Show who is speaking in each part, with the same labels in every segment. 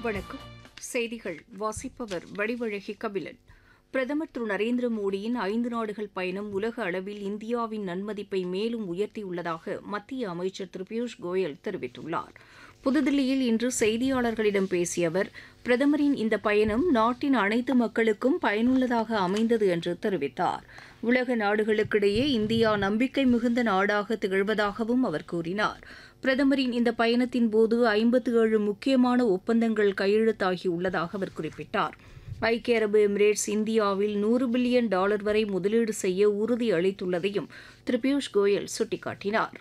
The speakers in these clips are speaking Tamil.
Speaker 1: வணக்கம் செய்திகள் வாசிப்பவர் வடிவழகி கபிலன் பிரதமர் திரு நரேந்திர மோடியின் ஐந்து நாடுகள் பயணம் உலக அளவில் இந்தியாவின் நன்மதிப்பை மேலும் உயர்த்தியுள்ளதாக மத்திய அமைச்சர் திரு பியூஷ் கோயல் தெரிவித்துள்ளார் புதுதில்லியில் இன்று செய்தியாளர்களிடம் பேசிய அவர் பிரதமரின் இந்த பயணம் நாட்டின் அனைத்து மக்களுக்கும் பயனுள்ளதாக அமைந்தது என்று தெரிவித்தார் உலக நாடுகளுக்கிடையே இந்தியா நம்பிக்கை மிகுந்த நாடாக திகழ்வதாகவும் அவர் கூறினார் பிரதமரின் இந்த பயணத்தின் போது ஐம்பத்து ஏழு முக்கியமான ஒப்பந்தங்கள் கையெழுத்தாகியுள்ளதாக அவர் குறிப்பிட்டார் ஐக்கிய அரபு எமிரேட்ஸ் இந்தியாவில் நூறு பில்லியன் டாலர் வரை முதலீடு செய்ய உறுதி அளித்துள்ளதையும் திரு பியூஷ் கோயல் சுட்டிக்காட்டினார்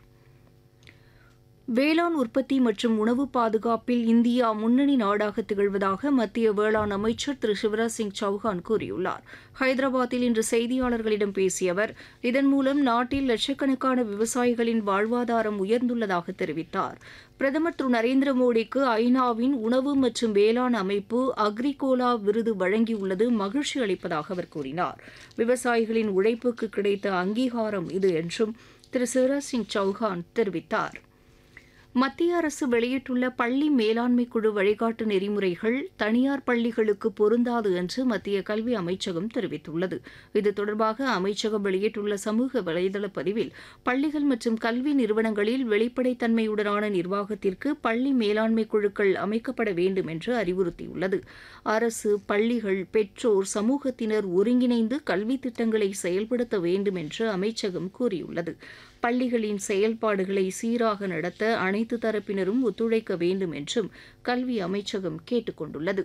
Speaker 1: வேளாண் உற்பத்தி மற்றும் உணவு பாதுகாப்பில் இந்தியா முன்னணி நாடாக திகழ்வதாக மத்திய வேளாண் அமைச்சர் திரு சிவராஜ் சிங் சௌஹான் கூறியுள்ளார் ஹைதராபாத்தில் இன்று செய்தியாளர்களிடம் பேசிய அவர் இதன் மூலம் நாட்டில் லட்சக்கணக்கான விவசாயிகளின் வாழ்வாதாரம் உயர்ந்துள்ளதாக தெரிவித்தார் பிரதமர் திரு நரேந்திர மோடிக்கு ஐநாவின் உணவு மற்றும் வேளாண் அமைப்பு அக்ரிகோலா விருது வழங்கியுள்ளது மகிழ்ச்சி அளிப்பதாக அவர் கூறினார் விவசாயிகளின் உழைப்புக்கு கிடைத்த அங்கீகாரம் இது என்றும் திரு சிவராஜ் சிங் சௌஹான் தெரிவித்தார் மத்திய அரசு வெளியிட்டுள்ள பள்ளி மேலாண்மை குழு வழிகாட்டு நெறிமுறைகள் தனியார் பள்ளிகளுக்கு பொருந்தாது என்று மத்திய கல்வி அமைச்சகம் தெரிவித்துள்ளது இது தொடர்பாக அமைச்சகம் வெளியிட்டுள்ள சமூக வலைதள பதிவில் பள்ளிகள் மற்றும் கல்வி நிறுவனங்களில் வெளிப்படைத்தன்மையுடனான நிர்வாகத்திற்கு பள்ளி மேலாண்மை குழுக்கள் அமைக்கப்பட வேண்டும் என்று அறிவுறுத்தியுள்ளது அரசு பள்ளிகள் பெற்றோர் சமூகத்தினர் ஒருங்கிணைந்து கல்வி திட்டங்களை செயல்படுத்த வேண்டும் என்று அமைச்சகம் கூறியுள்ளது பள்ளிகளின் செயல்பாடுகளை சீராக நடத்த அனைத்து தரப்பினரும் ஒத்துழைக்க வேண்டும் என்றும் கல்வி அமைச்சகம் கேட்டுக் கொண்டுள்ளது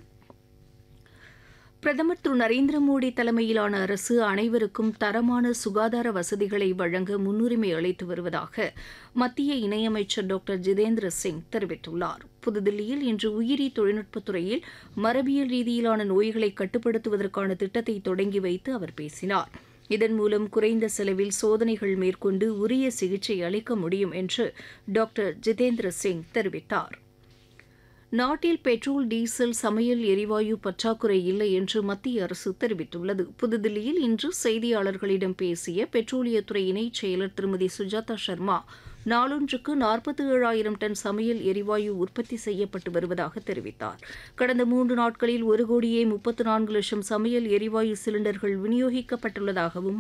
Speaker 1: பிரதமர் திரு நரேந்திர மோடி தலைமையிலான அரசு அனைவருக்கும் தரமான சுகாதார வசதிகளை வழங்க முன்னுரிமை அளித்து வருவதாக மத்திய இணையமைச்சர் டாக்டர் ஜிதேந்திர சிங் தெரிவித்துள்ளார் புதுதில்லியில் இன்று உயிரி தொழில்நுட்பத்துறையில் மரபியல் ரீதியிலான நோய்களை கட்டுப்படுத்துவதற்கான திட்டத்தை தொடங்கி வைத்து அவர் பேசினார் இதன் மூலம் குறைந்த செலவில் சோதனைகள் மேற்கொண்டு உரிய சிகிச்சை அளிக்க முடியும் என்று டாக்டர் ஜிதேந்திர சிங் தெரிவித்தார் நாட்டில் பெட்ரோல் டீசல் சமையல் எரிவாயு பற்றாக்குறை இல்லை என்று மத்திய அரசு தெரிவித்துள்ளது புதுதில்லியில் இன்று செய்தியாளர்களிடம் பேசிய பெட்ரோலியத்துறை இணைச் செயலர் திருமதி சுஜாதா சர்மா நாளொன்றுக்கு நாற்பத்தி ஏழாயிரம் டன் சமையல் எரிவாயு உற்பத்தி செய்யப்பட்டு வருவதாக தெரிவித்தார் கடந்த மூன்று நாட்களில் ஒரு கோடியே முப்பத்து நான்கு லட்சம் சமையல் எரிவாயு சிலிண்டர்கள் விநியோகிக்கப்பட்டுள்ளதாகவும்